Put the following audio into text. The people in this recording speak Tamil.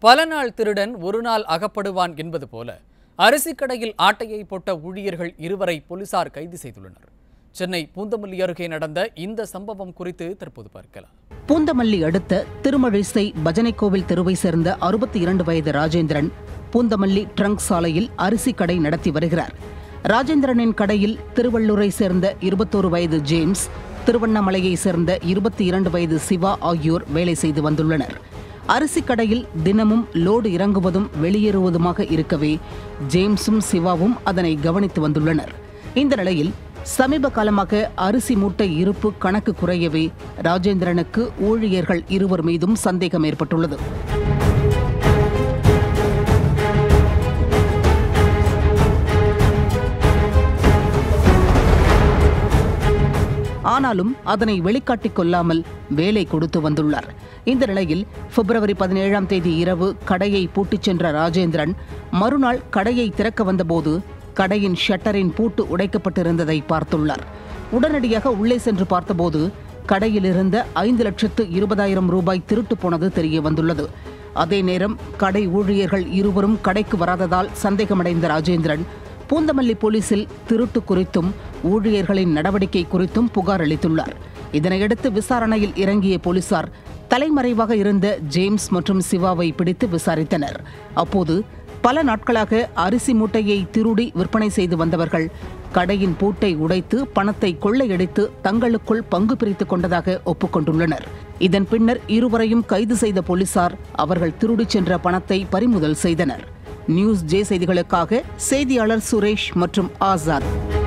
பல நாள் திருடன் ஒரு நாள் அகப்படுவான் என்பது போல அரிசி கடையில் ஆட்டையை போட்ட ஊழியர்கள் இருவரை போலீசார் கைது செய்துள்ளனர் சென்னை பூந்தமல்லி அருகே நடந்த இந்த சம்பவம் குறித்து தற்போது பார்க்கலாம் பூந்தமல்லி அடுத்த திருமழிசை பஜனை கோவில் தெருவை சேர்ந்த அறுபத்தி இரண்டு வயது ராஜேந்திரன் பூந்தமல்லி ட்ரங்க் சாலையில் அரிசி கடை நடத்தி வருகிறார் ராஜேந்திரனின் கடையில் திருவள்ளூரை சேர்ந்த இருபத்தோரு வயது ஜேம்ஸ் திருவண்ணாமலையை சேர்ந்த இருபத்தி இரண்டு வயது சிவா ஆகியோர் வேலை செய்து வந்துள்ளனர் அரிசி கடையில் தினமும் லோடு இறங்குவதும் வெளியேறுவதுமாக இருக்கவே ஜேம்ஸும் சிவாவும் அதனை கவனித்து வந்துள்ளனர் இந்த நிலையில் சமீப காலமாக அரிசி மூட்டை இருப்பு கணக்கு குறையவே ராஜேந்திரனுக்கு ஊழியர்கள் இருவர் மீதும் சந்தேகம் ஏற்பட்டுள்ளது ஆனாலும் அதனை வெளிக்காட்டிக் கொள்ளாமல் வேலை கொடுத்து வந்துள்ளார் இந்த நிலையில் பிப்ரவரி பதினேழாம் தேதி இரவு கடையை பூட்டிச் சென்ற ராஜேந்திரன் மறுநாள் கடையை திறக்க வந்தபோது கடையின் ஷட்டரின் பூட்டு உடைக்கப்பட்டிருந்ததை பார்த்துள்ளார் உடனடியாக உள்ளே சென்று பார்த்தபோது கடையில் இருந்த ஐந்து லட்சத்து இருபதாயிரம் ரூபாய் திருட்டு போனது தெரிய வந்துள்ளது அதே நேரம் கடை ஊழியர்கள் இருவரும் கடைக்கு வராததால் சந்தேகமடைந்த ராஜேந்திரன் பூந்தமல்லி போலீசில் திருட்டு குறித்தும் ஊழியர்களின் நடவடிக்கை குறித்தும் புகார் அளித்துள்ளார் இதனையடுத்து விசாரணையில் இறங்கிய போலீசார் தலைமறைவாக இருந்த ஜேம்ஸ் மற்றும் சிவாவை பிடித்து விசாரித்தனர் அப்போது பல நாட்களாக அரிசி மூட்டையை திருடி விற்பனை செய்து வந்தவர்கள் கடையின் பூட்டை உடைத்து பணத்தை கொள்ளையடித்து தங்களுக்குள் பங்கு பிரித்துக் கொண்டதாக ஒப்புக்கொண்டுள்ளனர் இதன் பின்னர் இருவரையும் கைது செய்த போலீசார் அவர்கள் திருடிச் சென்ற பணத்தை பறிமுதல் செய்தனர் நியூஸ் ஜே செய்திகளுக்காக செய்தியாளர் சுரேஷ் மற்றும் ஆசாத்